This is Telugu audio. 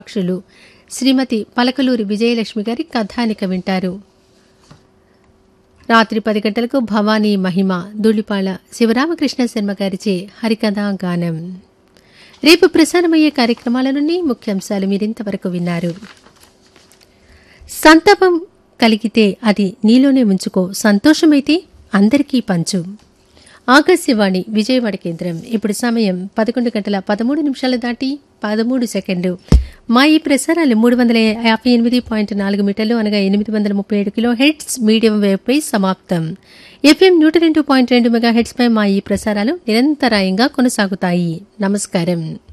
పక్షులు శ్రీమతి పలకలూరి విజయలక్ష్మి గారి కథానిక వింటారు రాత్రి పది గంటలకు భవానీ మహిమ ధూళిపాళ శివరామకృష్ణ శర్మ గారిచే హరికథా గానం రేపు ప్రసారమయ్యే కార్యక్రమాల నుండి ముఖ్యాంశాలు మీరింతవరకు విన్నారు సంతాపం కలిగితే అది నీలోనే ఉంచుకో సంతోషమైతే అందరికీ పంచు ఆకాశవాణి విజయవాడ కేంద్రం ఇప్పుడు సమయం పదకొండు గంటల పదమూడు నిమిషాలు దాటి పదమూడు సెకండ్లు మా ఈ ప్రసారాలు మూడు వందల యాభై ఎనిమిది పాయింట్ నాలుగు మీటర్లు అనగా ఎనిమిది వందల ముప్పై ఏడు కిలో హెడ్స్ మీడియం వేవ్పై సమాప్తం ఎఫ్ఎం నూట రెండు పాయింట్ రెండు మెగా హెడ్స్పై మా ఈ ప్రసారాలు నిరంతరాయంగా కొనసాగుతాయి నమస్కారం